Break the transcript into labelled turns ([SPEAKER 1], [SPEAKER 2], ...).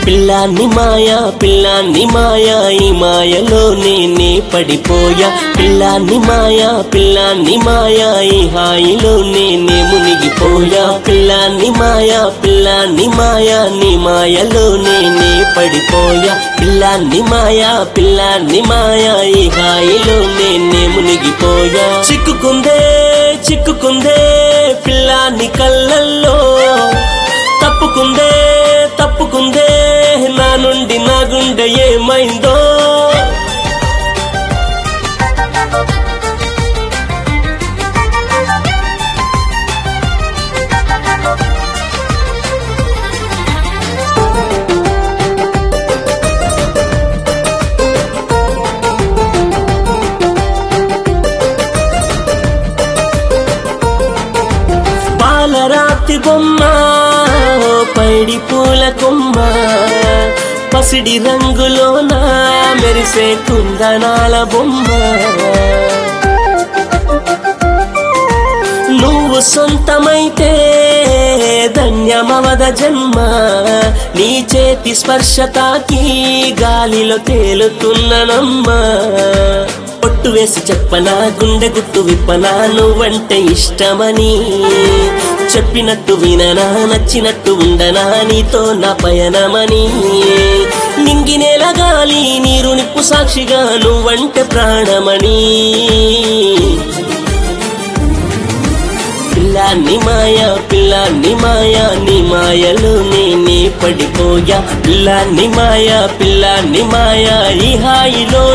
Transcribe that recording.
[SPEAKER 1] పిల్లాన్ని మాయా పిల్లాన్ని మాయా ఈ మాయలో నేనే పడిపోయా పిల్లాన్ని మాయా పిల్లాన్ని మాయా ఈ హాయిలో నేనే మునిగిపోయా పిల్లాన్ని మాయా పిల్లాన్ని మాయా నీ మాయలో నేనే పడిపోయా పిల్లాన్ని మాయా పిల్లాన్ని మాయా ఈ హాయిలో నేనే మునిగిపోయా చిక్కుకుందే చిక్కుకుందే పిల్లాన్ని కళ్ళల్లో తప్పుకుందే తప్పుకుందే నా నుండి నా గుండె ఏమైందో పాలరాతి బొమ్మ పైడి పూల కొమ్మ పసిడి రంగులోన మెరిసే కుందనాల బొమ్మ నువ్వు సొంతమైతే ధన్యమవద జన్మ నీ చేతి స్పర్శ తాకి గాలిలో తేలుతున్ననమ్మా పొట్టు వేసి చెప్పనా గుండె గుట్టు విప్పనా నువ్వంటే ఇష్టమని చెప్పినట్టు విననా నచ్చినట్టు ఉండనా నీతో నా పయనమని నింగినేల గాలి నీరు నిప్పు సాక్షిగా నువ్వంటే ప్రాణమని పిల్లాన్ని మాయా పిల్లాన్ని మాయా నీ మాయలో నేనే పడిపోయా పిల్లాన్ని మాయా పిల్లాన్ని మాయా ఈ హాయిలో